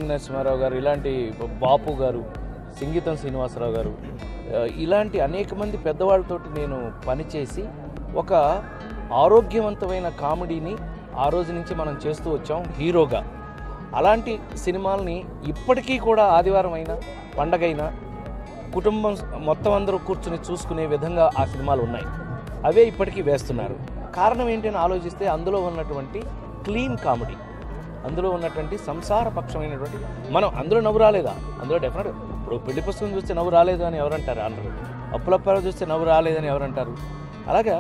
పిన్నెల్లి నరసింహారావు గారు ఇలాంటి బాపు గారు సింగీతం శ్రీనివాసరావు గారు ఆ, ఇలాంటి అనేక మంది పెద్దవాళ్ళతోటి నేను పనిచేసి ఒక ఆరోగ్యవంతమైన కామెడీని ఆ రోజు నుంచి మనం చేస్తూ వచ్చాం హీరోగా అలాంటి సినిమాల్ని ఇప్పటికీ కూడా ఆదివారం అయినా పండగైనా కుటుంబం మొత్తం అందరూ కూర్చుని చూసుకునే విధంగా ఆ సినిమాలు ఉన్నాయి అవే ఇప్పటికీ వేస్తున్నారు కారణం ఏంటని ఆలోచిస్తే అందులో ఉన్నటువంటి క్లీన్ కామెడీ అందులో ఉన్నటువంటి సంసారపక్షమైనటువంటి మనం అందులో నవ్వు రాలేదా అందులో డెఫినెట్ ఇప్పుడు పెళ్లి పుస్తకం చూస్తే నవ్వు రాలేదు అని ఎవరంటారు అందరూ అప్పులప్పారావు చూస్తే నవ్వు రాలేదని ఎవరంటారు అలాగా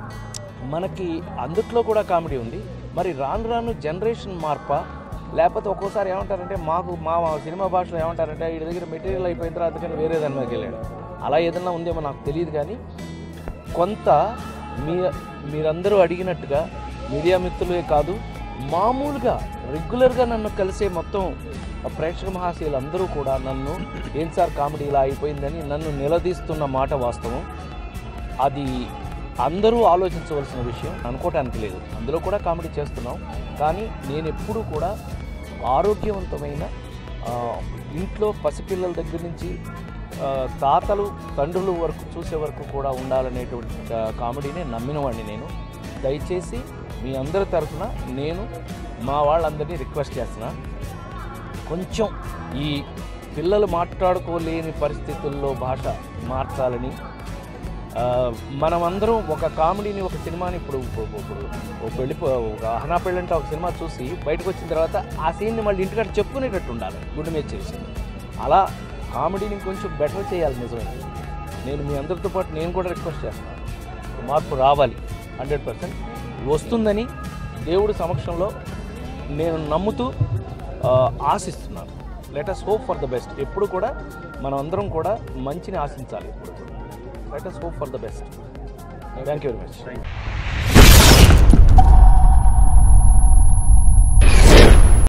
మనకి అందుట్లో కూడా కామెడీ ఉంది మరి రాను రాను జనరేషన్ మార్పా లేకపోతే ఒక్కోసారి ఏమంటారంటే మాకు మా మా సినిమా భాషలో ఏమంటారంటే వీడి దగ్గర మెటీరియల్ అయిపోయిన తర్వాత అందుకని వేరే దాని మీదకి వెళ్ళాడు అలా ఏదన్నా ఉందేమో నాకు తెలియదు కానీ కొంత మీ మీరందరూ అడిగినట్టుగా మీడియా మిత్రులే కాదు మామూలుగా రెగ్యులర్గా నన్ను కలిసే మొత్తం ప్రేక్షక మహాశయులు అందరూ కూడా నన్ను ఏం సార్ కామెడీ ఇలా అయిపోయిందని నన్ను నిలదీస్తున్న మాట వాస్తవం అది అందరూ ఆలోచించవలసిన విషయం అనుకోవటానికి లేదు అందులో కూడా కామెడీ చేస్తున్నాం కానీ నేను ఎప్పుడూ కూడా ఆరోగ్యవంతమైన ఆ, ఇంట్లో పసిపిల్లల దగ్గర నుంచి ఆ, తాతలు తండ్రులు వరకు చూసే వరకు కూడా ఉండాలనేటువంటి ఆ, కామెడీని నమ్మిన వాడిని నేను దయచేసి మీ అందరి తరఫున నేను మా వాళ్ళందరినీ రిక్వెస్ట్ చేస్తున్నా కొంచెం ఈ పిల్లలు మాట్లాడుకోలేని పరిస్థితుల్లో భాష మార్చాలని ఆ, మనమందరం ఒక కామెడీని ఒక సినిమాని ఇప్పుడు ఇప్పుడు- ఇప్పుడు ఒక పెళ్లి ఒక అహనా పెళ్ళి అంటే ఒక సినిమా చూసి బయటకు వచ్చిన తర్వాత ఆ సీన్ని మళ్ళీ ఇంటికాడ చెప్పుకునేటట్టు ఉండాలి గుండె మీద చేసి అలా కామెడీని కొంచెం బెటర్ చేయాలి నిజమే నేను మీ అందరితో పాటు నేను కూడా రిక్వెస్ట్ చేస్తున్నాను మార్పు రావాలి హండ్రెడ్ పర్సెంట్ వస్తుందని దేవుడి సమక్షంలో నేను నమ్ముతూ ఆ, ఆశిస్తున్నాను let us hope for the best ఎప్పుడు కూడా మనం అందరం కూడా మంచిని ఆశించాలి ఎప్పుడు let us hope for the best thank you very much